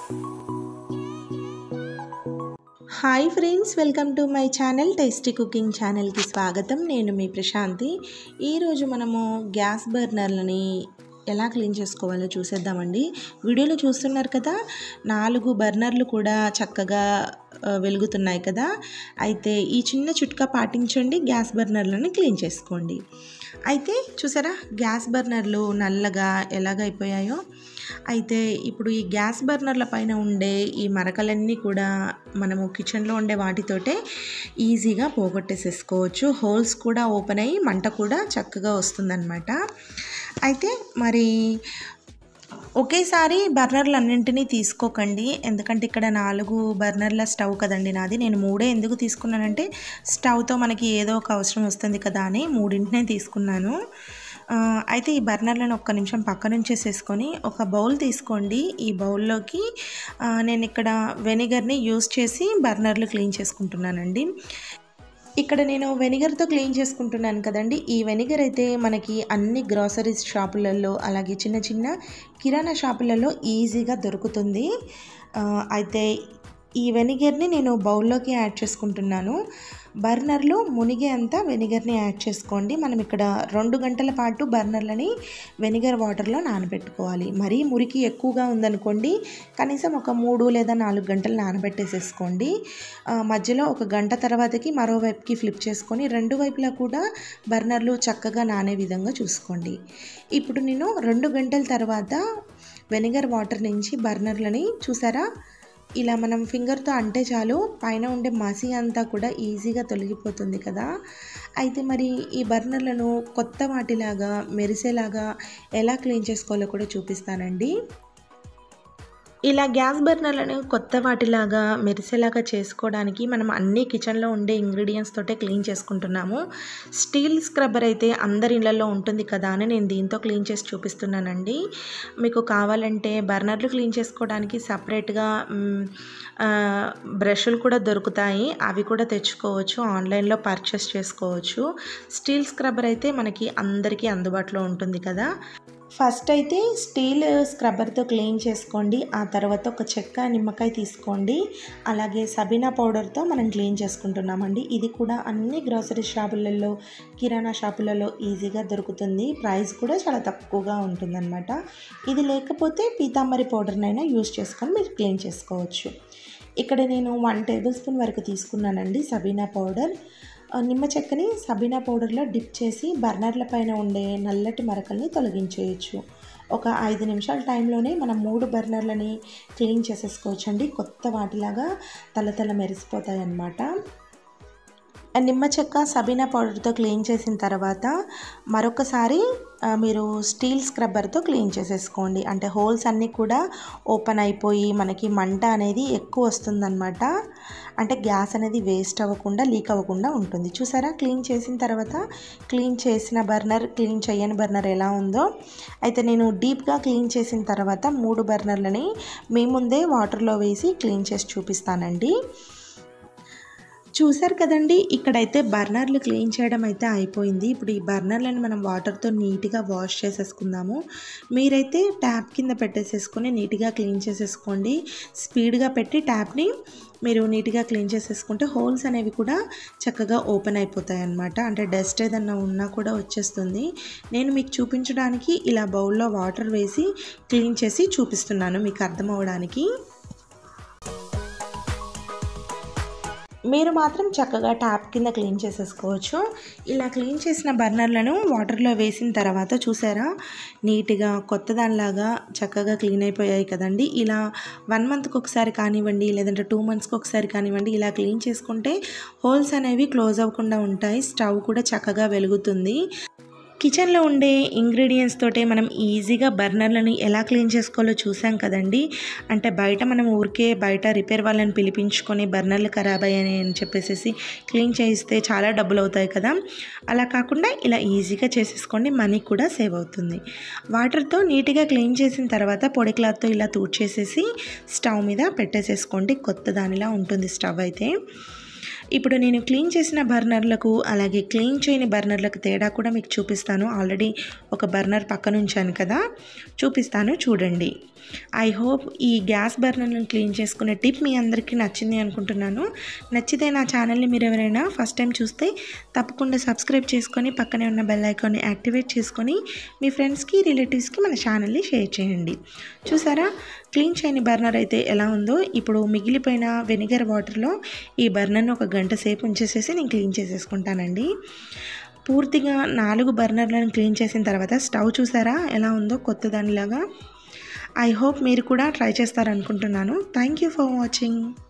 hi friends welcome to my channel tasty cooking ఛానల్కి స్వాగతం నేను మీ ప్రశాంతి ఈరోజు మనము గ్యాస్ బర్నర్లని ఎలా క్లీన్ చేసుకోవాలో చూసేద్దామండి వీడియోలో చూస్తున్నారు కదా నాలుగు బర్నర్లు కూడా చక్కగా ఆ, వెలుగుతున్నాయి కదా అయితే ఈ చిన్న చిట్కా పాటించండి గ్యాస్ బర్నర్లను క్లీన్ చేసుకోండి అయితే చూసారా గ్యాస్ బర్నర్లు నల్లగా ఎలాగైపోయాయో అయితే ఇప్పుడు ఈ గ్యాస్ బర్నర్ల పైన ఉండే ఈ మరకలన్నీ కూడా మనము కిచెన్లో ఉండే వాటితోటే ఈజీగా పోగొట్టేసేసుకోవచ్చు హోల్స్ కూడా ఓపెన్ అయ్యి మంట కూడా చక్కగా వస్తుందన్నమాట అయితే మరి ఒకేసారి బర్నర్లు అన్నింటినీ తీసుకోకండి ఎందుకంటే ఇక్కడ నాలుగు బర్నర్ల స్టవ్ కదండి నాది నేను మూడే ఎందుకు తీసుకున్నానంటే స్టవ్తో మనకి ఏదో ఒక అవసరం వస్తుంది కదా అని మూడింటినే తీసుకున్నాను ఆ, అయితే ఈ బర్నర్లను ఒక్క నిమిషం పక్క నుంచేసేసుకొని ఒక బౌల్ తీసుకోండి ఈ బౌల్లోకి ఆ, నేను ఇక్కడ వెనిగర్ని యూస్ చేసి బర్నర్లు క్లీన్ చేసుకుంటున్నానండి ఇక్కడ నేను వెనిగర్తో క్లీన్ చేసుకుంటున్నాను కదండి ఈ వెనిగర్ అయితే మనకి అన్ని గ్రాసరీస్ షాపులలో అలాగే చిన్న చిన్న కిరాణా షాపులలో ఈజీగా దొరుకుతుంది ఆ, అయితే ఈ వెనిగర్ని నేను బౌల్లోకి యాడ్ చేసుకుంటున్నాను బర్నర్లు మునిగే అంతా వెనిగర్ని యాడ్ చేసుకోండి మనం ఇక్కడ రెండు గంటల పాటు బర్నర్లని వెనిగర్ వాటర్లో నానబెట్టుకోవాలి మరీ మురికి ఎక్కువగా ఉందనుకోండి కనీసం ఒక మూడు లేదా నాలుగు గంటలు నానబెట్టేసేసుకోండి ఆ, మధ్యలో ఒక గంట తర్వాతకి మరోవైపుకి ఫ్లిప్ చేసుకొని రెండు వైపులా కూడా బర్నర్లు చక్కగా నానే విధంగా చూసుకోండి ఇప్పుడు నేను రెండు గంటల తర్వాత వెనిగర్ వాటర్ నుంచి బర్నర్లని చూసారా ఇలా మనం ఫింగర్తో అంటే చాలు పైన ఉండే మసి అంతా కూడా ఈజీగా తొలగిపోతుంది కదా అయితే మరి ఈ బర్నర్లను కొత్త వాటిలాగా మెరిసేలాగా ఎలా క్లీన్ చేసుకోవాలో కూడా చూపిస్తానండి ఇలా గ్యాస్ బర్నర్లను కొత్త వాటిలాగా మెరిసేలాగా చేసుకోవడానికి మనం అన్ని కిచెన్లో ఉండే ఇంగ్రీడియంట్స్ తోటే క్లీన్ చేసుకుంటున్నాము స్టీల్ స్క్రబ్బర్ అయితే అందరి ఇళ్ళల్లో ఉంటుంది కదా అని నేను దీంతో క్లీన్ చేసి చూపిస్తున్నానండి మీకు కావాలంటే బర్నర్లు క్లీన్ చేసుకోవడానికి సపరేట్గా మ్, ఆ, బ్రష్లు కూడా దొరుకుతాయి అవి కూడా తెచ్చుకోవచ్చు ఆన్లైన్లో పర్చేస్ చేసుకోవచ్చు స్టీల్ స్క్రబ్బర్ అయితే మనకి అందరికీ అందుబాటులో ఉంటుంది కదా ఫస్ట్ అయితే స్టీల్ స్క్రబ్బర్తో క్లీన్ చేసుకోండి ఆ తర్వాత ఒక చెక్క నిమ్మకాయ తీసుకోండి అలాగే సబీనా పౌడర్తో మనం క్లీన్ చేసుకుంటున్నామండి ఇది కూడా అన్ని గ్రాసరీ షాపులలో కిరాణా షాపులలో ఈజీగా దొరుకుతుంది ప్రైస్ కూడా చాలా తక్కువగా ఉంటుందన్నమాట ఇది లేకపోతే పీతాంబరి పౌడర్నైనా యూస్ చేసుకొని మీరు క్లీన్ చేసుకోవచ్చు ఇక్కడ నేను వన్ టేబుల్ స్పూన్ వరకు తీసుకున్నానండి సబీనా పౌడర్ ఆ, నిమ్మ చెక్కని సబీనా పౌడర్లో డిప్ చేసి బర్నర్ల పైన ఉండే నల్లటి మరకల్ని తొలగించేయచ్చు ఒక ఐదు నిమిషాల టైంలోనే మనం మూడు బర్నర్లని క్లీన్ చేసేసుకోవచ్చండి కొత్త వాటిలాగా తలతల మెరిసిపోతాయి అన్నమాట ఆ నిమ్మ చెక్క సబీనా పౌడర్తో క్లీన్ చేసిన తర్వాత మరొకసారి ఆ, మీరు స్టీల్ స్క్రబ్బర్తో క్లీన్ చేసేసుకోండి అంటే హోల్స్ అన్నీ కూడా ఓపెన్ అయిపోయి మనకి మంట అనేది ఎక్కువ వస్తుందన్నమాట అంటే గ్యాస్ అనేది వేస్ట్ అవ్వకుండా లీక్ అవ్వకుండా ఉంటుంది చూసారా క్లీన్ చేసిన తర్వాత క్లీన్ చేసిన బర్నర్ క్లీన్ చేయని బర్నర్ ఎలా ఉందో అయితే నేను డీప్గా క్లీన్ చేసిన తర్వాత మూడు బర్నర్లని మీ ముందే వాటర్లో వేసి క్లీన్ చేసి చూపిస్తానండి చూసారు కదండి ఇక్కడైతే బర్నర్లు క్లీన్ చేయడం అయితే అయిపోయింది ఇప్పుడు ఈ బర్నర్లను మనం వాటర్తో నీట్గా వాష్ చేసేసుకుందాము మీరైతే ట్యాప్ కింద పెట్టేసేసుకొని నీట్గా క్లీన్ చేసేసుకోండి స్పీడ్గా పెట్టి ట్యాప్ని మీరు నీట్గా క్లీన్ చేసేసుకుంటే హోల్స్ అనేవి కూడా చక్కగా ఓపెన్ అయిపోతాయి అన్నమాట అంటే డస్ట్ ఏదన్నా ఉన్నా కూడా వచ్చేస్తుంది నేను మీకు చూపించడానికి ఇలా బౌల్లో వాటర్ వేసి క్లీన్ చేసి చూపిస్తున్నాను మీకు అర్థం అవ్వడానికి మీరు మాత్రం చక్కగా ట్యాప్ కింద క్లీన్ చేసేసుకోవచ్చు ఇలా క్లీన్ చేసిన బర్నర్లను వాటర్లో వేసిన తర్వాత చూసారా నీట్గా కొత్త దానిలాగా చక్కగా క్లీన్ అయిపోయాయి కదండి ఇలా వన్ మంత్కి ఒకసారి కానివ్వండి లేదంటే టూ మంత్స్కి ఒకసారి కానివ్వండి ఇలా క్లీన్ చేసుకుంటే హోల్స్ అనేవి క్లోజ్ అవ్వకుండా ఉంటాయి స్టవ్ కూడా చక్కగా వెలుగుతుంది కిచెన్లో ఉండే ఇంగ్రీడియంట్స్ తోటే మనం ఈజీగా బర్నర్లను ఎలా క్లీన్ చేసుకోవాలో చూసాం కదండి అంటే బయట మనం ఊరికే బయట రిపేర్ వాళ్ళని పిలిపించుకొని బర్నర్లు ఖరాబ్ అయ్యాయి అని చెప్పేసి క్లీన్ చేయిస్తే చాలా డబ్బులు అవుతాయి కదా అలా కాకుండా ఇలా ఈజీగా చేసేసుకోండి మనీ కూడా సేవ్ అవుతుంది వాటర్తో నీట్గా క్లీన్ చేసిన తర్వాత పొడి క్లాత్తో ఇలా తూడ్చేసేసి స్టవ్ మీద పెట్టేసేసుకోండి కొత్త దానిలా ఉంటుంది స్టవ్ అయితే ఇప్పుడు నేను క్లీన్ చేసిన బర్నర్లకు అలాగే క్లీన్ చేయని బర్నర్లకు తేడా కూడా మీకు చూపిస్తాను ఆల్రెడీ ఒక బర్నర్ పక్కన ఉంచాను కదా చూపిస్తాను చూడండి ఐ హోప్ ఈ గ్యాస్ బర్నర్లను క్లీన్ చేసుకునే టిప్ మీ అందరికీ నచ్చింది అనుకుంటున్నాను నచ్చితే నా ఛానల్ని మీరు ఎవరైనా ఫస్ట్ టైం చూస్తే తప్పకుండా సబ్స్క్రైబ్ చేసుకొని పక్కనే ఉన్న బెల్ ఐకాన్ని యాక్టివేట్ చేసుకొని మీ ఫ్రెండ్స్కి రిలేటివ్స్కి మన ఛానల్ని షేర్ చేయండి చూసారా క్లీన్ చేయని బర్నర్ అయితే ఎలా ఉందో ఇప్పుడు మిగిలిపోయిన వెనిగర్ వాటర్లో ఈ బర్నర్ను ఒక గంట సేపు ఉంచేసేసి నేను క్లీన్ చేసేసుకుంటానండి పూర్తిగా నాలుగు బర్నర్లను క్లీన్ చేసిన తర్వాత స్టవ్ చూసారా ఎలా ఉందో కొత్త దానిలాగా ఐ హోప్ మీరు కూడా ట్రై చేస్తారనుకుంటున్నాను థ్యాంక్ యూ ఫర్ వాచింగ్